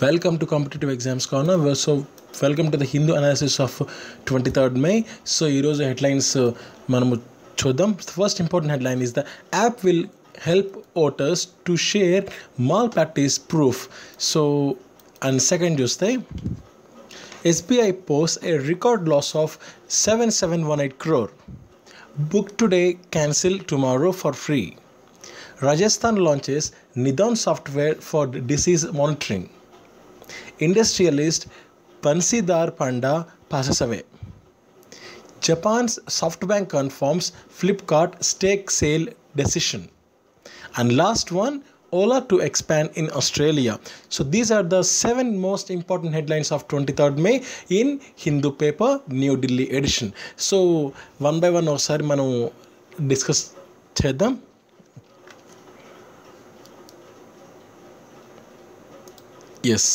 Welcome to Competitive Exams Corner. We're So, welcome to the Hindu analysis of 23rd May. So ఈరోజు headlines మనము చూద్దాం first important headline is the app will help voters to share malpractice proof so and second చూస్తే SBI post a record loss of seven seven one eight crore book today cancel tomorrow for free Rajasthan launches Nidon software for disease monitoring. Industrialist Bansidhar Panda passes away. Japan's SoftBank confirms Flipkart stake sale decision. And last one, Ola to expand in Australia. So these are the seven most important headlines of 23rd May in Hindu paper, New Delhi edition. So one by one ఒకసారి మనం discuss చేద్దాం yes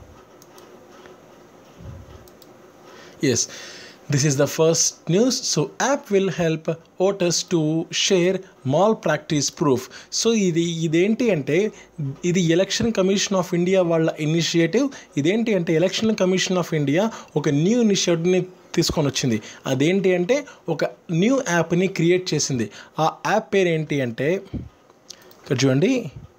yes this is the first news so app will help voters to share malpractice proof so ఇది ఇదేంటి అంటే ఇది election commission of India వాళ్ళ initiative ఇదేంటి అంటే ఎలక్షన్ కమిషన్ ఆఫ్ ఇండియా ఒక న్యూ ఇనిషియేటివ్ని తీసుకొని వచ్చింది అదేంటి అంటే ఒక న్యూ యాప్ని క్రియేట్ చేసింది ఆ యాప్ పేరు ఏంటి అంటే ఇక్కడ చూడండి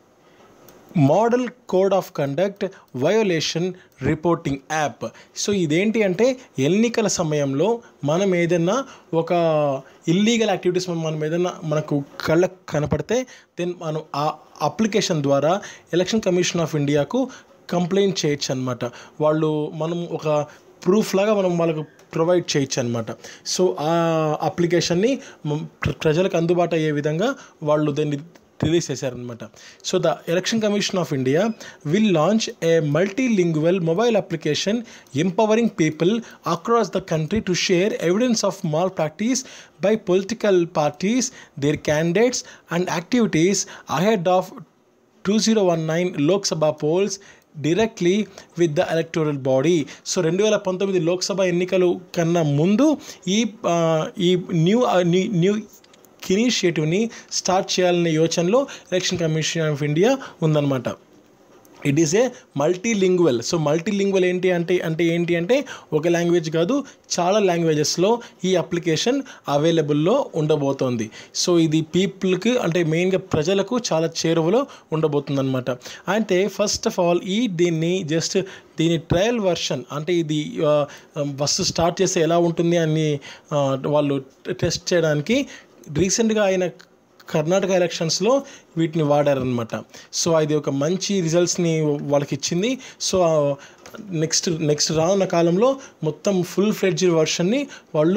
model code of conduct violation reporting app so ఇదేంటి అంటే ఎన్నికల సమయంలో మనం ఏదైనా ఒక ఇల్లీగల్ యాక్టివిటీస్ మనం ఏదైనా మనకు కళ్ళకు కనపడితే దెన్ మనం ఆ అప్లికేషన్ ద్వారా ఎలక్షన్ కమిషన్ ఆఫ్ ఇండియాకు కంప్లైంట్ చేయొచ్చు అనమాట వాళ్ళు మనం ఒక ప్రూఫ్ లాగా మనం వాళ్ళకు ప్రొవైడ్ చేయొచ్చు అనమాట సో ఆ అప్లికేషన్ని ప్రజలకు అందుబాటు అయ్యే విధంగా వాళ్ళు దాన్ని రిలీజ్ చేశారనమాట so the election commission of India will launch a multilingual mobile application empowering people across the country to share evidence of malpractice by political parties their candidates and activities ahead of two zero one nine Lok Sabha polls directly with the electoral body so రెండు వేల పంతొమ్మిది లోక్సభ ఎన్నికలు కన్నా ముందు ఈ ఈ new new ఇనిషియేటివ్ని start చేయాలనే యోచనలో ఎలక్షన్ కమిషన్ ఆఫ్ ఇండియా ఉందన్నమాట it is a multilingual so multilingual ఏంటి అంటే అంటే ఏంటి అంటే ఒక లాంగ్వేజ్ కాదు చాలా లాంగ్వేజెస్లో ఈ అప్లికేషన్ అవైలబుల్లో ఉండబోతోంది సో ఇది పీపుల్కి అంటే మెయిన్గా ప్రజలకు చాలా చేరువలో ఉండబోతుంది అనమాట అయితే ఫస్ట్ ఆఫ్ ఆల్ ఈ దీన్ని జస్ట్ దీని ట్రయల్ వర్షన్ అంటే ఇది ఫస్ట్ స్టార్ట్ చేస్తే ఎలా ఉంటుంది అని వాళ్ళు టెస్ట్ చేయడానికి రీసెంట్గా అయిన కర్ణాటక ఎలక్షన్స్లో వీటిని వాడారనమాట సో అది ఒక మంచి రిజల్ట్స్ని వాళ్ళకి ఇచ్చింది సో నెక్స్ట్ నెక్స్ట్ రానున్న కాలంలో మొత్తం ఫుల్ ఫ్లెడ్జ్ వర్షన్ని వాళ్ళు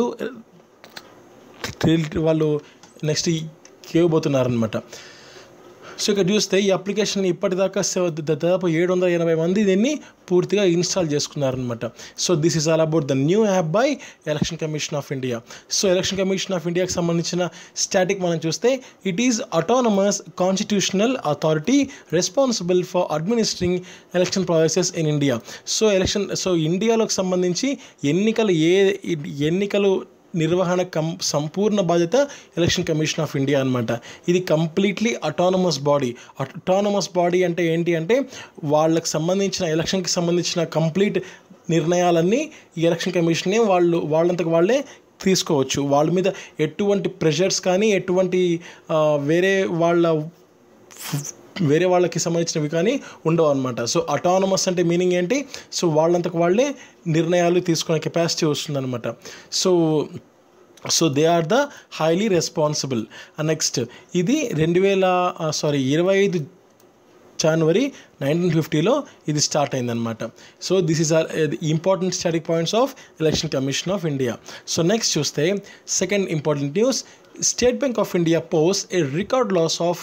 వాళ్ళు నెక్స్ట్ ఇవ్వబోతున్నారనమాట సో ఇక్కడ చూస్తే ఈ అప్లికేషన్ ఇప్పటిదాకా దాదాపు ఏడు వందల ఎనభై మంది దీన్ని పూర్తిగా ఇన్స్టాల్ చేసుకున్నారనమాట so this is all about the new app by election commission of India so election commission of ఇండియాకి సంబంధించిన స్టాటిక్ మనం చూస్తే it is autonomous constitutional authority responsible for administering election processes in India so election so ఇండియాలోకి సంబంధించి ఎన్నికలు ఏ ఎన్నికలు నిర్వహణ కం సంపూర్ణ బాధ్యత ఎలక్షన్ కమిషన్ ఆఫ్ ఇండియా అనమాట ఇది completely autonomous body autonomous body అంటే ఏంటి అంటే వాళ్ళకి సంబంధించిన ఎలక్షన్కి సంబంధించిన కంప్లీట్ నిర్ణయాలన్నీ ఈ ఎలక్షన్ కమిషనే వాళ్ళు వాళ్ళంతకు వాళ్ళే తీసుకోవచ్చు వాళ్ళ మీద ఎటువంటి ప్రెషర్స్ కానీ ఎటువంటి వేరే వాళ్ళ వేరే వాళ్ళకి సంబంధించినవి కానీ ఉండవు అనమాట సో అటానమస్ అంటే మీనింగ్ ఏంటి సో వాళ్ళంతకు వాళ్ళే నిర్ణయాలు తీసుకునే కెపాసిటీ వస్తుందన్నమాట so so they are the highly responsible next ఇది రెండు వేల సారీ ఇరవై ఐదు జనవరి నైన్టీన్ ఫిఫ్టీలో ఇది స్టార్ట్ అయిందనమాట so this is our important study points of election commission of India so next చూస్తే second important news State Bank of India posts a record loss of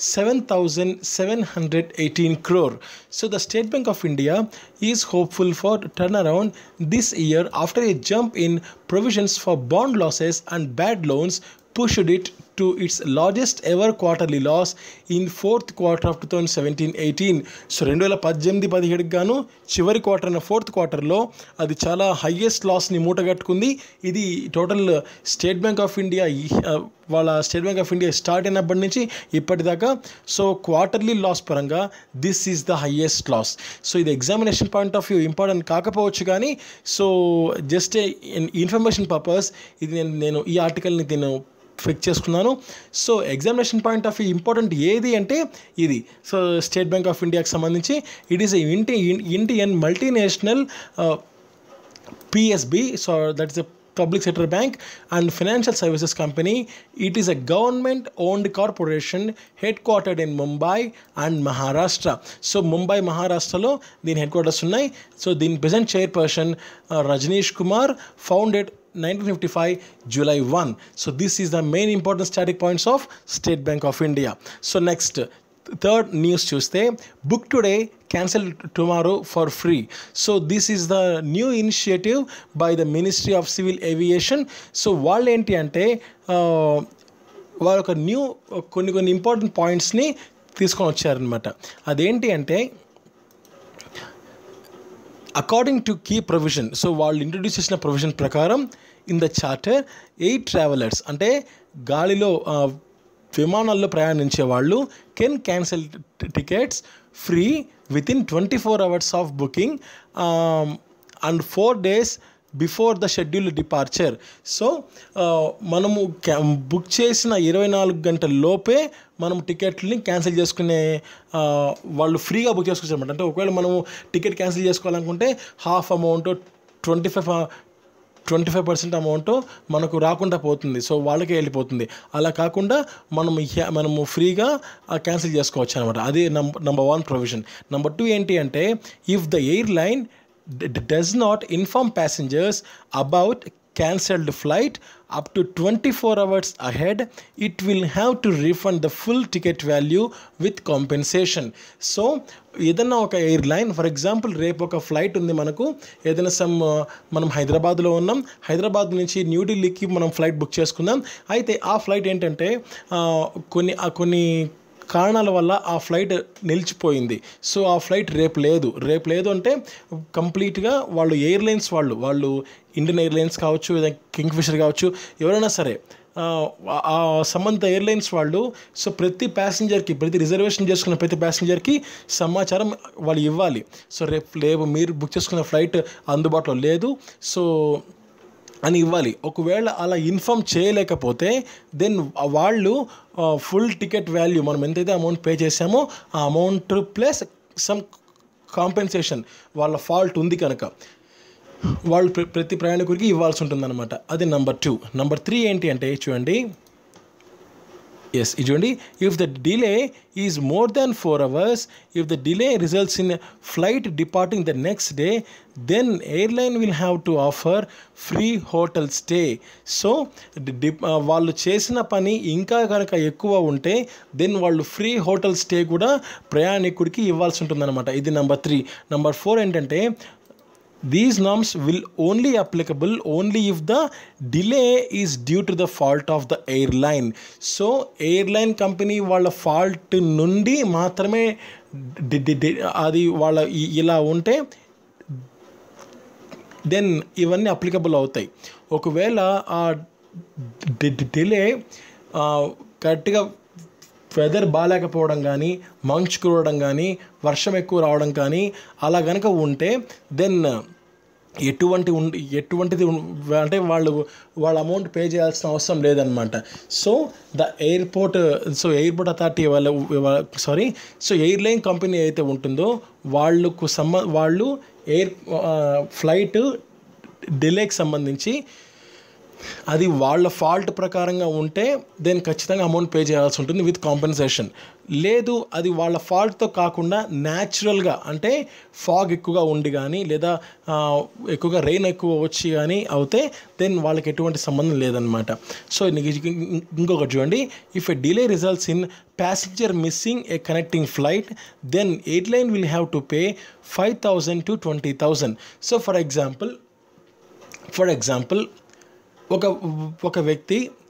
7,718 crore. So the State Bank of India is hopeful for turnaround this year after a jump in provisions for bond losses and bad loans pushed it to its largest ever quarterly loss in fourth quarter of two thousand seventeen eighteen so రెండు వేల పద్దెనిమిది పదిహేడుకి గాను చివరి quarter అయిన fourth క్వార్టర్లో అది చాలా highest లాస్ని మూటగట్టుకుంది ఇది total State bank of India వాళ్ళ State bank of India start అయినప్పటి నుంచి ఇప్పటిదాకా సో క్వార్టర్లీ లాస్ పరంగా this is the highest loss so ఇది examination point of view important కాకపోవచ్చు కానీ సో జస్ట్ ఇన్ఫర్మేషన్ పర్పస్ ఇది నేను నేను ఈ ఆర్టికల్ని నేను ఫిక్ చేసుకున్నాను so examination point of view important ఏది అంటే ఇది సో స్టేట్ బ్యాంక్ ఆఫ్ ఇండియాకి సంబంధించి ఇట్ ఈస్ ఇంటి Indian multinational PSB, so that's a public sector bank and financial services company. It is a government owned corporation headquartered in Mumbai and Maharashtra. So Mumbai, Maharashtra దీని headquarters ఉన్నాయి so దీని present chairperson Rajnish Kumar founded nineteen fifty five July one so this is the main important static points of State bank of India so next third news చూస్తే book today cancel tomorrow for free so this is the new initiative by the ministry of civil aviation so వాళ్ళు ఏంటి అంటే వాళ్ళ ఒక new కొన్ని కొన్ని important పాయింట్స్ని తీసుకొని వచ్చారనమాట అదేంటి అంటే according to key provision so వాళ్ళు ఇంట్రొడ్యూస్ చేసిన ప్రొవిజన్ ప్రకారం in the charter air travellers అంటే గాలిలో విమానాల్లో ప్రయాణించే వాళ్ళు can cancel tickets free within twenty four hours of booking and four days before the schedule departure so మనము క్యా బుక్ చేసిన ఇరవై నాలుగు గంటల లోపే మనం టికెట్ని క్యాన్సిల్ చేసుకునే వాళ్ళు ఫ్రీగా బుక్ చేసుకోవచ్చు అనమాట అంటే ఒకవేళ మనము టికెట్ క్యాన్సిల్ చేసుకోవాలనుకుంటే half amount twenty five twenty five percent amount మనకు రాకుండా పోతుంది సో వాళ్ళకే వెళ్ళిపోతుంది అలా కాకుండా మనం మనము ఫ్రీగా క్యాన్సిల్ చేసుకోవచ్చు అనమాట అది number number one provision number two ఏంటి అంటే if the airline does not inform passengers about cancelled flight up to 24 hours ahead it will have to refund the full ticket value with compensation so ఏదన్నా ఒక airline for example రేపు ఒక flight ఉంది మనకు ఏదైనా some మనం హైదరాబాద్లో ఉన్నాం హైదరాబాద్ నుంచి న్యూఢిల్లీకి మనం ఫ్లైట్ బుక్ చేసుకుందాం అయితే ఆ ఫ్లైట్ ఏంటంటే కొన్ని కొన్ని కారణాల వల్ల ఆ ఫ్లైట్ నిలిచిపోయింది సో ఆ ఫ్లైట్ రేపు లేదు రేపు లేదు అంటే కంప్లీట్గా వాళ్ళు ఎయిర్లైన్స్ వాళ్ళు వాళ్ళు ఇండియన్ ఎయిర్లైన్స్ కావచ్చు లేదా కింగ్ ఫిషర్ కావచ్చు ఎవరైనా సరే ఆ సంబంధిత ఎయిర్లైన్స్ వాళ్ళు సో ప్రతి ప్యాసింజర్కి ప్రతి రిజర్వేషన్ చేసుకున్న ప్రతి ప్యాసింజర్కి సమాచారం వాళ్ళు ఇవ్వాలి సో రేపు లేవు మీరు బుక్ చేసుకున్న ఫ్లైట్ అందుబాటులో లేదు సో అని ఇవ్వాలి ఒకవేళ అలా ఇన్ఫామ్ చేయలేకపోతే దెన్ వాళ్ళు ఫుల్ టికెట్ వాల్యూ మనం ఎంతైతే అమౌంట్ పే చేసామో ఆ అమౌంట్ ప్లస్ సమ్ కాంపెన్సేషన్ వాళ్ళ ఫాల్ట్ ఉంది కనుక వాళ్ళు ప్రతి ప్రయాణికుడికి ఇవ్వాల్సి ఉంటుందన్నమాట అది నెంబర్ టూ నెంబర్ త్రీ ఏంటి అంటే చూడండి ఎస్ ఇది చూడండి if the delay is more than four hours if the delay results in flight departing the next day then airline will have to offer free hotel stay so వాళ్ళు చేసిన పని ఇంకా కనుక ఎక్కువ ఉంటే దెన్ వాళ్ళు ఫ్రీ హోటల్ స్టే కూడా ప్రయాణికుడికి ఇవ్వాల్సి ఉంటుందన్నమాట ఇది నెంబర్ త్రీ నెంబర్ ఫోర్ ఏంటంటే these norms will only applicable only if the delay is due to the fault of the airline so airline company వాళ్ళ ఫాల్ట్ నుండి మాత్రమే అది వాళ్ళ ఇలా ఉంటే దెన్ ఇవన్నీ అప్లికబుల్ అవుతాయి ఒకవేళ ఆ డిలే కరెక్ట్గా వెదర్ బాగాలేకపోవడం కానీ మంచు కురవడం కానీ వర్షం ఎక్కువ రావడం కానీ అలా కనుక ఉంటే దెన్ ఎటువంటి ఎటువంటిది అంటే వాళ్ళు వాళ్ళ అమౌంట్ పే చేయాల్సిన అవసరం లేదనమాట so the airport so airport authority వాళ్ళ సారీ సో ఎయిర్లైన్ కంపెనీ అయితే ఉంటుందో వాళ్ళకు సంబ వాళ్ళు ఎయిర్ ఫ్లైట్ డిలేకి సంబంధించి అది వాళ్ళ ఫాల్ట్ ప్రకారంగా ఉంటే దెన్ ఖచ్చితంగా అమౌంట్ పే చేయాల్సి ఉంటుంది విత్ కాంపెన్సేషన్ లేదు అది వాళ్ళ ఫాల్ట్తో కాకుండా న్యాచురల్గా అంటే ఫాగ్ ఎక్కువగా ఉండి కానీ లేదా ఎక్కువగా రెయిన్ ఎక్కువ వచ్చి కానీ అవుతే దెన్ వాళ్ళకి ఎటువంటి సంబంధం లేదనమాట సో ఇంకొకటి చూడండి if a delay results in passenger missing a connecting flight then airline will have to pay five thousand to twenty thousand so for example for example ఒక ఒక వ్యక్తి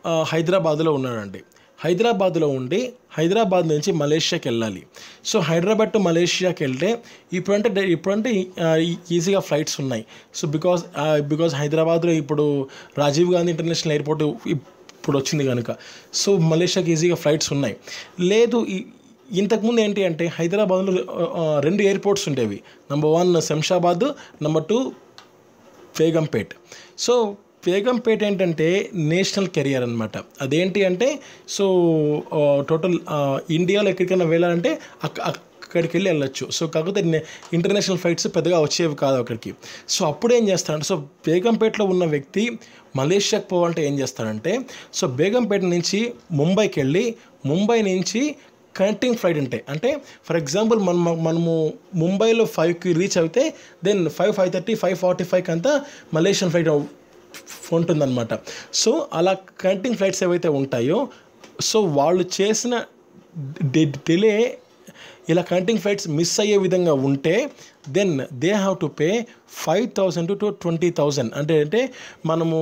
ఆ, హైదరాబాద్లో ఉన్నాడండి హైదరాబాద్లో ఉండి హైదరాబాద్ నుంచి మలేషియాకి వెళ్ళాలి సో హైదరాబాద్ టు మలేషియాకి వెళ్తే ఇప్పుడంటే డే- ఇప్పుడంటే ఆ, ఈ- ఈజీగా ఫ్లైట్స్ ఉన్నాయి సో బికాస్ బికాస్ హైదరాబాద్లో ఇప్పుడు రాజీవ్ గాంధీ ఇంటర్నేషనల్ ఎయిర్పోర్ట్ ఇప్పుడు వచ్చింది కనుక సో మలేషియాకి ఈజీగా ఫ్లైట్స్ ఉన్నాయి లేదు ఈ- ఇంతకుముందు ఏంటి అంటే హైదరాబాద్లో ఆ, ఆ, రెండు ఎయిర్పోర్ట్స్ ఉండేవి number one Shamshabad number two Begumpet so Begumpet ఏంటంటే నేషనల్ కెరియర్ అనమాట అదేంటి అంటే సో ఆ, టోటల్ ఆ, ఇండియాలో ఎక్కడికైనా వెళ్ళాలంటే అక్క అక్కడికి వెళ్ళి వెళ్ళొచ్చు సో కాకపోతే నే- ఇంటర్నేషనల్ ఫ్లైట్స్ పెద్దగా వచ్చేవి కాదు అక్కడికి సో అప్పుడు ఏం చేస్తాడంటే సో బేగంపేటలో ఉన్న వ్యక్తి మలేషియాకి పోవాలంటే ఏం చేస్తాడంటే సో బేగంపేట నుంచి ముంబైకి వెళ్ళి ముంబై నుంచి కనెక్టింగ్ ఫ్లైట్ ఉంటాయి అంటే ఫర్ ఎగ్జాంపుల్ మనం మనము ముంబైలో ఫైవ్కి రీచ్ అయితే then five five thirty five forty ఫైవ్కి అంతా మలేషియన్ ఫ్లైట్ ఉంటుందన్నమాట సో అలా కనెక్టింగ్ ఫ్లైట్స్ ఏవైతే ఉంటాయో సో వాళ్ళు చేసిన డిలే ఇలా కనెక్టింగ్ ఫ్లైట్స్ మిస్ అయ్యే విధంగా ఉంటే then they have to pay five thousand to twenty thousand అంటే అంటే మనము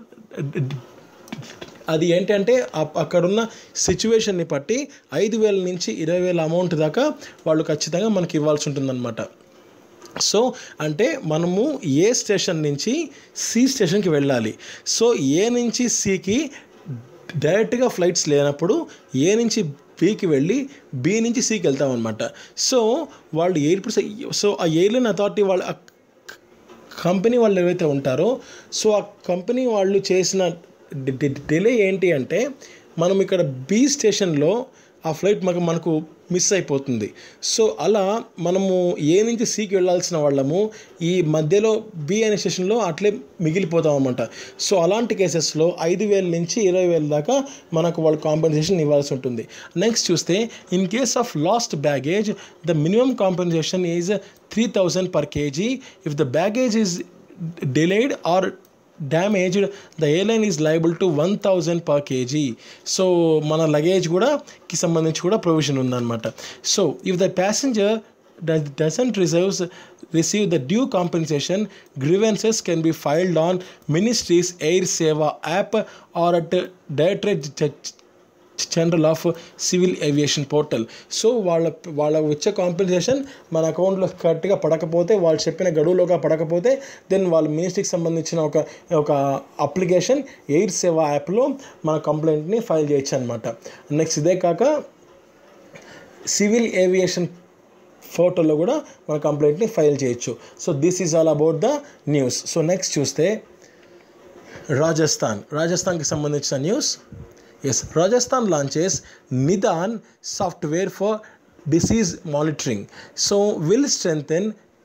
అది ఏంటంటే అప్- అక్కడున్న సిచ్యువేషన్ని బట్టి ఐదు వేల నుంచి ఇరవై వేల అమౌంట్ దాకా వాళ్ళు ఖచ్చితంగా మనకి ఇవ్వాల్సి ఉంటుందన్నమాట సో అంటే మనము ఏ స్టేషన్ నుంచి సి స్టేషన్కి వెళ్ళాలి సో ఏ నుంచి సికి డైరెక్ట్గా ఫ్లైట్స్ లేనప్పుడు ఏ నుంచి బికి వెళ్ళి బి నుంచి సికి వెళ్తాం అనమాట సో వాళ్ళు ఎయిర్పోర్ట్స్ సో ఆ ఎయిర్లైన్ అథారిటీ వాళ్ళు ఆ కంపెనీ వాళ్ళు ఏవైతే ఉంటారో సో ఆ కంపెనీ వాళ్ళు చేసిన డి- డి- డిలే ఏంటి అంటే మనం ఇక్కడ బి స్టేషన్లో ఆ ఫ్లైట్ మనకు మనకు మిస్ అయిపోతుంది సో అలా మనము ఏ నుంచి సికి వెళ్ళాల్సిన వాళ్ళము ఈ మధ్యలో బి అనే స్టేషన్లో అట్లే మిగిలిపోతాం అనమాట సో అలాంటి కేసెస్లో ఐదు వేల నుంచి ఇరవై వేల దాకా మనకు వాళ్ళు కాంపెన్సేషన్ ఇవ్వాల్సి ఉంటుంది నెక్స్ట్ చూస్తే in case of lost baggage the minimum compensation is three thousand per kg if the baggage is delayed or damaged the airline is liable to one thousand per kg so మన luggage కూడా కి సంబంధించి కూడా provision ఉందన్నమాట so if the passenger doesn't reserves receive the due compensation grievances can be filed on ministry's air Sewa app or at directorate general of civil aviation portal so వాళ్ళ వాళ్ళ వచ్చే compensation మన అకౌంట్లో కరెక్ట్గా పడకపోతే వాళ్ళు చెప్పిన గడువులోగా పడకపోతే దెన్ వాళ్ళ మినిస్ట్రీకి సంబంధించిన ఒక ఒక అప్లికేషన్ ఎయిర్ సేవా యాప్లో మన కంప్లైంట్ని ఫైల్ చేయొచ్చు అనమాట నెక్స్ట్ ఇదే కాక సివిల్ ఏవియేషన్ ఫోటోలో కూడా మన కంప్లైంట్ని ఫైల్ చేయొచ్చు so this is all about the news so next చూస్తే రాజస్థాన్ రాజస్థాన్కి సంబంధించిన news yes Rajasthan launches Nidaan software for disease monitoring so will strengthen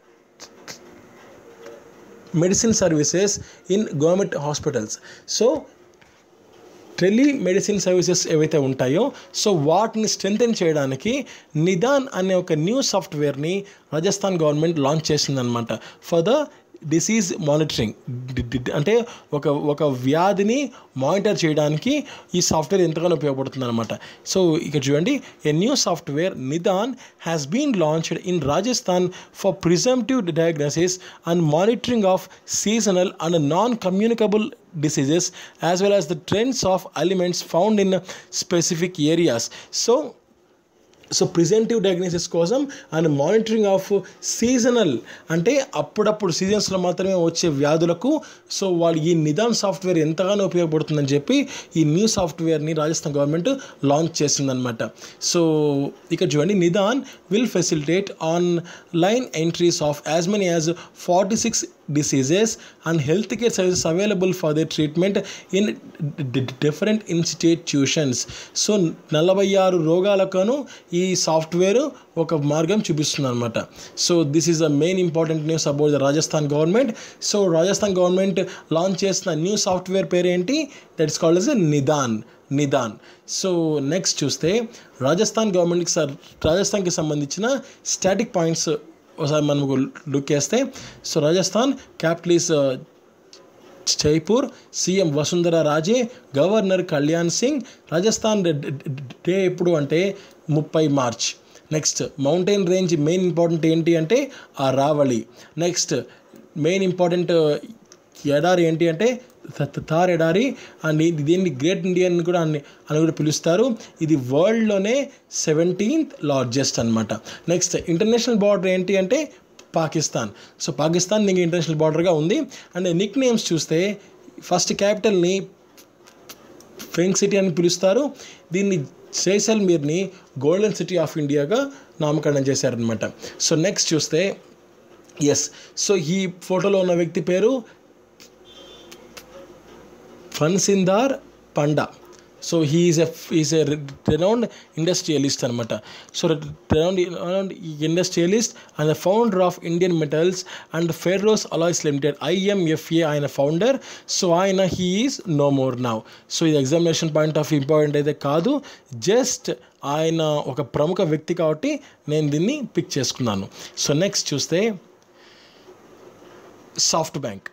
medicine services in government hospitals so telemedicine services ఏవైతే ఉంటాయో సో వాటిని స్ట్రెంథెన్ చేయడానికి నిదాన్ అనే ఒక న్యూ సాఫ్ట్వేర్ని రాజస్థాన్ గవర్నమెంట్ లాంచ్ చేసిందనమాట ఫర్ ద డిసీజ్ మానిటరింగ్ అంటే ఒక ఒక వ్యాధిని మానిటర్ చేయడానికి ఈ సాఫ్ట్వేర్ ఎంతగానో ఉపయోగపడుతుంది అనమాట సో ఇక్కడ చూడండి a new software Nidaan has been launched in Rajasthan for presumptive diagnosis and monitoring of seasonal and non communicable diseases as well as the trends of elements found in specific areas so so presumptive diagnosis కోసం and monitoring of seasonal అంటే అప్పుడప్పుడు సీజన్స్లో మాత్రమే వచ్చే వ్యాధులకు so వాళ్ళు ఈ నిదాన్ software ఎంతగానో ఉపయోగపడుతుందని చెప్పి ఈ న్యూ సాఫ్ట్వేర్ని రాజస్థాన్ గవర్నమెంట్ లాంచ్ చేసిందనమాట సో ఇక్కడ చూడండి Nidaan will facilitate online entries of as many as forty six diseases and healthcare services available for their treatment in d- different institutions so నలభై ఆరు రోగాలకును ఈ సాఫ్ట్వేర్ ఒక మార్గం చూపిస్తుంది అనమాట so this is the main important news about the Rajasthan government so Rajasthan government launch చేసిన న్యూ సాఫ్ట్వేర్ పేరు ఏంటి that is called yes Nidaan Nidaan so next చూస్తే రాజస్థాన్ గవర్నమెంట్కి సార్ రాజస్థాన్కి సంబంధించిన స్టాటిక్ పాయింట్స్ ఒకసారి మనకు లుక్ చేస్తే so Rajasthan capital is Jaipur CM Vasundhara Raje governor Kalyan Singh Rajasthan day ఎప్పుడు అంటే ముప్పై March next mountain range main important ఏంటి అంటే ఆ రావళి నెక్స్ట్ మెయిన్ ఇంపార్టెంట్ ఎడారి ఏంటి అంటే థార్ ఎడారి అండ్ ఇది దీన్ని గ్రేట్ ఇండియన్ కూడా అని అని కూడా పిలుస్తారు ఇది వరల్డ్లోనే సెవెంటీన్త్ లార్జెస్ట్ అనమాట నెక్స్ట్ ఇంటర్నేషనల్ బార్డర్ ఏంటి అంటే పాకిస్తాన్ సో పాకిస్తాన్ దీనికి ఇంటర్నేషనల్ బార్డర్గా ఉంది అండ్ నిక్ నేమ్స్ చూస్తే ఫస్ట్ క్యాపిటల్ని ఫెంగ్ సిటీ అని పిలుస్తారు దీన్ని జైసల్మీర్ని గోల్డెన్ సిటీ ఆఫ్ ఇండియాగా నామకరణం చేశారనమాట సో నెక్స్ట్ చూస్తే ఎస్ సో ఈ ఫోటోలో ఉన్న వ్యక్తి పేరు Bansidhar Panda so he is a is a renowned industrialist అనమాట so renowned renowned industrialist and the founder of Indian metals and ఫెర్రోస్ alloys limited IMFA ఆయన ఫౌండర్ సో ఆయన he is no more now so ఇది ఎగ్జామినేషన్ పాయింట్ ఆఫ్ ఇంపార్టెంట్ అయితే కాదు just ఆయన ఒక ప్రముఖ వ్యక్తి కాబట్టి నేను దీన్ని పిక్ చేసుకున్నాను సో నెక్స్ట్ చూస్తే SoftBank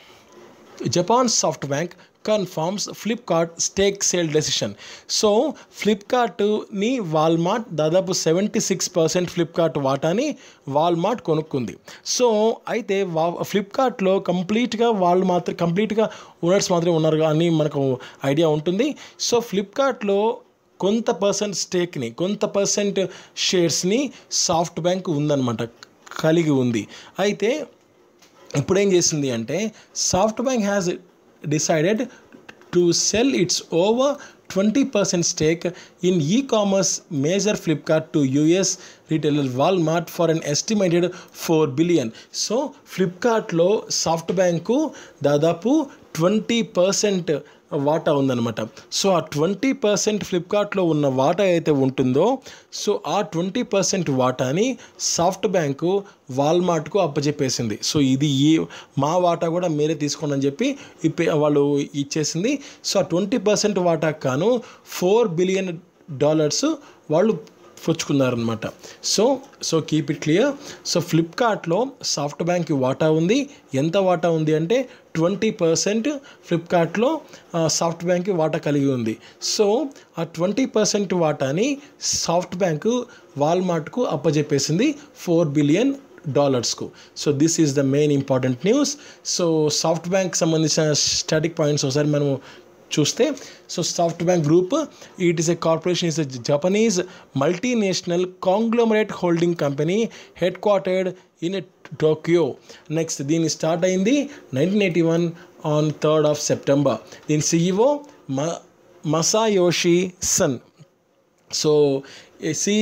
Japan SoftBank confirms Flipkart stake sale decision so ఫ్లిప్కార్ట్ని వాల్మార్ట్ దాదాపు సెవెంటీ సిక్స్ పర్సెంట్ ఫ్లిప్కార్ట్ వాటాని వాల్మార్ట్ కొనుక్కుంది సో అయితే వా ఫ్లిప్కార్ట్లో కంప్లీట్గా వాళ్ళు మాత్రం కంప్లీట్గా ఓనర్స్ మాత్రమే ఉన్నారు అని మనకు ఐడియా ఉంటుంది సో ఫ్లిప్కార్ట్లో కొంత పర్సెంట్ స్టేక్ని కొంత పర్సెంట్ షేర్స్ని సాఫ్ట్ బ్యాంక్ ఉందన్నమాట కలిగి ఉంది అయితే ఇప్పుడు ఏం చేసింది అంటే SoftBank has decided to sell its over twenty percent stake in e commerce major Flipkart to US retailer Walmart for an estimated four billion so ఫ్లిప్కార్ట్లో సాఫ్ట్ బ్యాంకు దాదాపు ట్వంటీ పర్సెంట్ వాటా ఉందన్నమాట సో ఆ twenty percent ఫ్లిప్కార్ట్లో ఉన్న వాటా అయితే ఉంటుందో సో ఆ ట్వంటీ పర్సెంట్ వాటాని సాఫ్ట్ బ్యాంకు వాల్మార్ట్కు అప్పచెప్పేసింది సో ఇది ఈ మా వాటా కూడా మీరే తీసుకోండి అని చెప్పి ఇప్పే వాళ్ళు ఇచ్చేసింది సో ఆ ట్వంటీ పర్సెంట్ వాటా కాను ఫోర్ బిలియన్ డాలర్స్ వాళ్ళు పుచ్చుకున్నారనమాట so so keep it clear so ఫ్లిప్కార్ట్లో సాఫ్ట్ బ్యాంక్ వాటా ఉంది ఎంత వాటా ఉంది అంటే ట్వంటీ పర్సెంట్ ఫ్లిప్కార్ట్లో సాఫ్ట్ బ్యాంక్ వాటా కలిగి ఉంది సో ఆ ట్వంటీ పర్సెంట్ వాటాని సాఫ్ట్ బ్యాంకు వాల్మార్ట్కు అప్పజెప్పేసింది ఫోర్ బిలియన్ డాలర్స్కు so this is the main important news so SoftBank సంబంధించిన స్టాటిక్ పాయింట్స్ ఒకసారి మనం చూస్తే so SoftBank group it is a corporation is a Japanese multinational conglomerate holding company headquartered in Tokyo next దీన్ని start అయింది nineteen eighty one on third of September దీని CEO మ Masayoshi Son so సి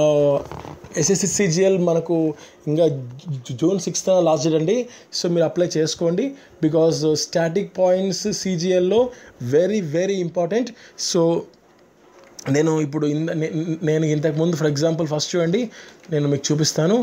SSC CGL మనకు ఇంకా June sixth last date అండి so మీరు apply చేసుకోండి బికాజ్ స్టాటిక్ పాయింట్స్ సిజిఎల్లో వెరీ వెరీ ఇంపార్టెంట్ సో నేను ఇప్పుడు ఇన్ నేను ఇంతకుముందు ఫర్ ఎగ్జాంపుల్ ఫస్ట్ చూడండి నేను మీకు చూపిస్తాను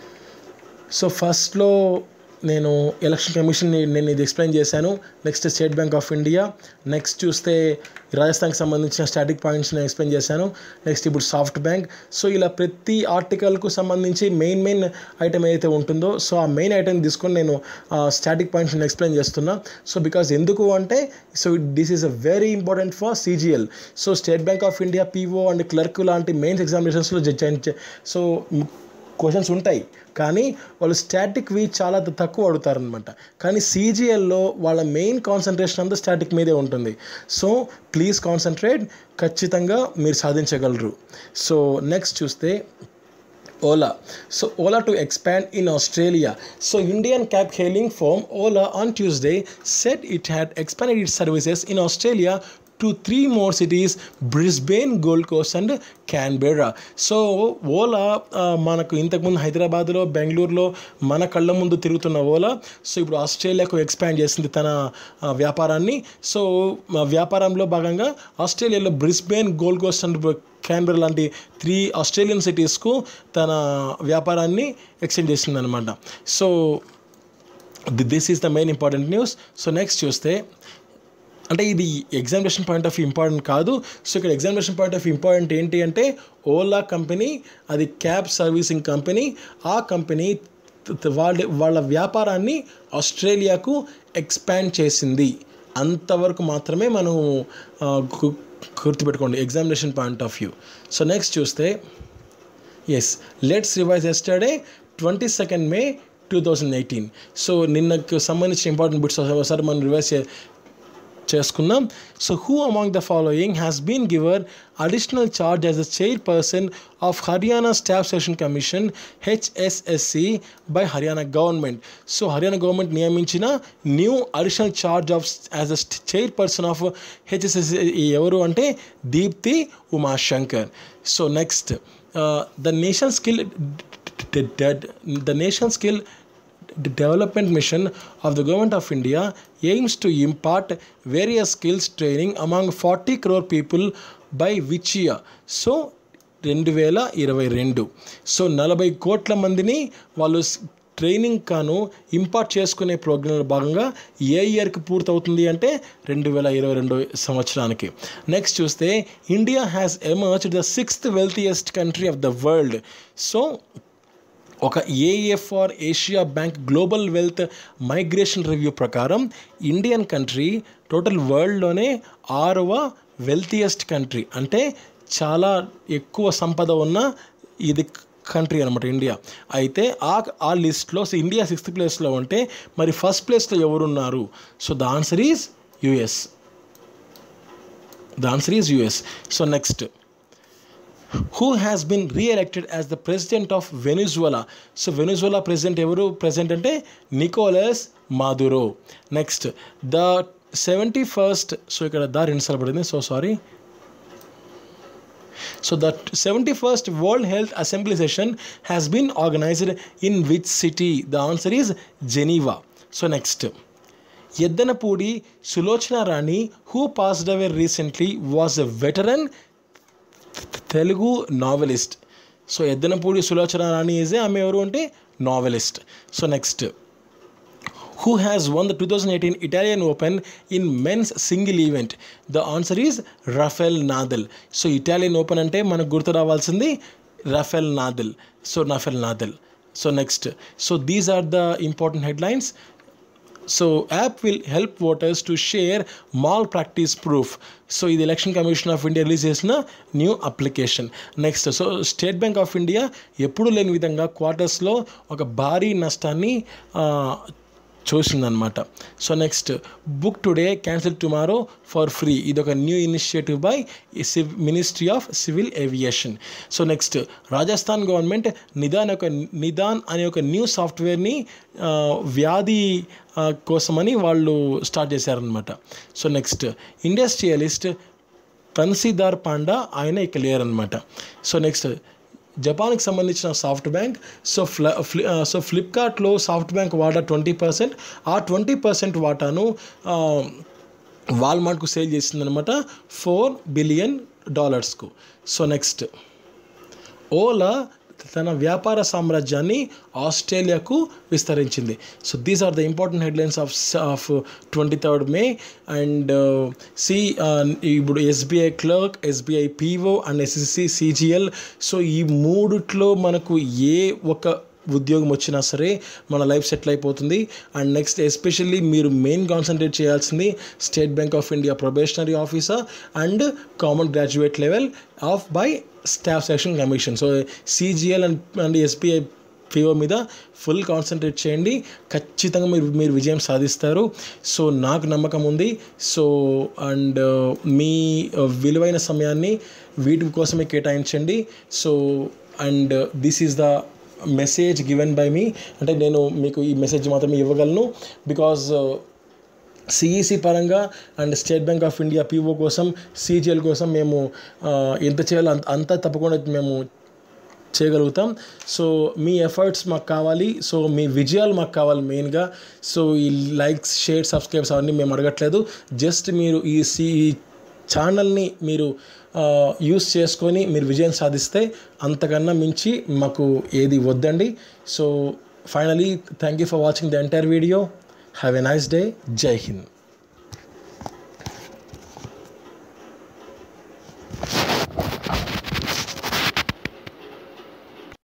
సో ఫస్ట్లో నేను ఎలక్షన్ కమిషన్ నేను ఇది ఎక్స్ప్లెయిన్ చేశాను next State bank of India next చూస్తే రాజస్థాన్కి సంబంధించిన స్టాటిక్ పాయింట్స్ నేను ఎక్స్ప్లెయిన్ చేశాను నెక్స్ట్ ఇప్పుడు సాఫ్ట్ బ్యాంక్ సో ఇలా ప్రతి ఆర్టికల్కు సంబంధించి మెయిన్ మెయిన్ ఐటమ్ ఏదైతే ఉంటుందో సో ఆ మెయిన్ ఐటమ్ తీసుకొని నేను స్టాటిక్ పాయింట్స్ నేను ఎక్స్ప్లెయిన్ చేస్తున్నా సో బికాజ్ ఎందుకు అంటే so this is a very important for CGL so state bank of India PO and clerk లాంటి మెయిన్స్ ఎగ్జామినేషన్స్లో సో క్వశ్చన్స్ ఉంటాయి కానీ వాళ్ళు స్టాటిక్వి చాలా తక్కువ అడుగుతారనమాట కానీ సీజీఎల్లో వాళ్ళ మెయిన్ కాన్సన్ట్రేషన్ అంతా స్టాటిక్ మీదే ఉంటుంది సో ప్లీజ్ కాన్సన్ట్రేట్ ఖచ్చితంగా మీరు సాధించగలరు సో నెక్స్ట్ చూస్తే Ola. So Ola to expand in Australia. So Indian cab hailing firm Ola on Tuesday said it had expanded its services in Australia to three more cities Brisbane Gold Coast and Canberra so Ola మనకు ఇంతకుముందు హైదరాబాద్లో బెంగళూరులో మన కళ్ళ ముందు తిరుగుతున్న Ola so ఇప్పుడు ఆస్ట్రేలియాకు expand చేసింది తన ఆ, వ్యాపారాన్ని సో ఆ, వ్యాపారంలో భాగంగా ఆస్ట్రేలియాలో Brisbane Gold Coast and Canberra లాంటి త్రీ ఆస్ట్రేలియన్ సిటీస్కు తన వ్యాపారాన్ని ఎక్స్టెండ్ చేసిందనమాట so this is the main important news so next చూస్తే అంటే ఇది ఎగ్జామినేషన్ పాయింట్ ఆఫ్ ఇంపార్టెంట్ కాదు సో ఇక్కడ ఎగ్జామినేషన్ పాయింట్ ఆఫ్ ఇంపార్టెంట్ ఏంటి అంటే ఓలా కంపెనీ అది క్యాబ్ సర్వీసింగ్ కంపెనీ ఆ కంపెనీ వాళ్ళ వాళ్ళ వ్యాపారాన్ని ఆస్ట్రేలియాకు ఎక్స్పాండ్ చేసింది అంతవరకు మాత్రమే మనం ఆ, గు- గుర్తుపెట్టుకోండి examination point of view so next చూస్తే yes let's revise yesterday twenty second May two thousand eighteen so నిన్నకు సంబంధించిన ఇంపార్టెంట్ బిట్స్ ఒకసారి మనం రివైజ్ చే చేసుకుందాం so who among the following has been given additional charge as the chairperson of Haryana staff సెషన్ commission HSSC by Haryana government so Haryana government నియమించిన new additional charge of as a chairperson of HSSC ఎవరు అంటే Deepti Umashankar so next the nation skill the nation skill development mission of the government of India aims to impart various skills training among 40 crore people by which year? So, రెండు వేల ఇరవై రెండు so నలభై కోట్ల మందిని వాళ్ళు ట్రైనింగ్ కాను ఇంపార్ట్ చేసుకునే ప్రోగ్రాంలో భాగంగా ఏ ఇయర్కి పూర్తవుతుంది అంటే రెండు వేల ఇరవై రెండు సంవత్సరానికి నెక్స్ట్ చూస్తే India has emerge the sixth wealthiest country of the world so ఒక AfrAsia bank global wealth migration review ప్రకారం ఇండియన్ కంట్రీ టోటల్ వరల్డ్లోనే ఆరవ వెల్తియెస్ట్ కంట్రీ అంటే చాలా ఎక్కువ సంపద ఉన్న ఇది కంట్రీ అనమాట ఇండియా అయితే ఆ ఆ లిస్ట్లో ఇండియా సిక్స్త్ ప్లేస్లో ఉంటే మరి ఫస్ట్ ప్లేస్లో ఎవరున్నారు so the answer is US the answer is US so next who has been reelected as the president of Venezuela so Venezuela president ఎవరు ప్రెసిడెంట్ అంటే Nicolas Maduro next the seventy first so ఇక్కడ the రెండుసార్లు పడింది so sorry so the seventy first world health assembly session has been organised in which city the answer is Geneva so next Yeddanapudi Sulochana Rani who passed away recently was a veteran Telugu novelist so Yeddanapudi Sulochana Rani ఈజే ఆమె ఎవరు అంటే novelist so next who has won the two thousand eighteen Italian open in men's single event the answer is Rafael Nadal so Italian open అంటే మనకు గుర్తు రావాల్సింది Rafael Nadal so Rafael Nadal so next so these are the important headlines so app will help voters to share malpractice proof so ఇది election commission of India release చేసిన new application next so state bank of India ఎప్పుడు లేని విధంగా క్వార్టర్స్లో ఒక భారీ నష్టాన్ని చూసిందనమాట so next book today cancel tomorrow for free ఇది ఒక న్యూ ఇనిషియేటివ్ బై సివ్ ministry of civil aviation so next Rajasthan government Nidan ఒక నిదాన్ అనే ఒక న్యూ సాఫ్ట్వేర్ని వ్యాధి కోసమని వాళ్ళు స్టార్ట్ చేశారనమాట so next industrialist Bansidhar Panda ఆయన ఇక లేరనమాట సో నెక్స్ట్ జపాన్కి సంబంధించిన సాఫ్ట్ బ్యాంక్ సో ఫ్ల ఫ్లి సో ఫ్లిప్కార్ట్లో సాఫ్ట్ బ్యాంక్ వాటా ట్వంటీ పర్సెంట్ ఆ ట్వంటీ పర్సెంట్ వాటాను వాల్మార్ట్కు సేల్ చేసిందనమాట ఫోర్ బిలియన్ డాలర్స్కు సో నెక్స్ట్ ఓలా తన వ్యాపార సామ్రాజ్యాన్ని ఆస్ట్రేలియాకు విస్తరించింది so these are the important headlines of of twenty third May and సి ఇప్పుడు SBI clerk SBI PO and SSC CGL so ఈ మూడిట్లో మనకు ఏ ఒక ఉద్యోగం వచ్చినా సరే మన లైఫ్ సెటిల్ అయిపోతుంది అండ్ నెక్స్ట్ ఎస్పెషల్లీ మీరు మెయిన్ కాన్సన్ట్రేట్ చేయాల్సింది state bank of India probationary officer and common graduate level of by staff selection commission so CGL and and SBI PO మీద ఫుల్ కాన్సన్ట్రేట్ చేయండి ఖచ్చితంగా మీరు మీరు విజయం సాధిస్తారు సో నాకు నమ్మకం ఉంది సో అండ్ మీ విలువైన సమయాన్ని వీటి కోసమే కేటాయించండి so and this is the message given by me అంటే నేను మీకు ఈ మెసేజ్ మాత్రమే ఇవ్వగలను బికాజ్ సిఈసి పరంగా and state bank of India PO కోసం సీజీఎల్ కోసం మేము ఎంత చేయాలో అంత అంతా తప్పకుండా మేము చేయగలుగుతాం సో మీ ఎఫర్ట్స్ మాకు కావాలి సో మీ విజయాలు మాకు కావాలి మెయిన్గా సో ఈ లైక్స్ షేర్ సబ్స్క్రైబ్స్ అవన్నీ మేము అడగట్లేదు జస్ట్ మీరు ఈ సి ఛానల్ని మీరు యూస్ చేసుకొని మీరు విజయం సాధిస్తే అంతకన్నా మించి మాకు ఏది వద్దండి so finally thank you for watching the entire video have a nice day జై హింద్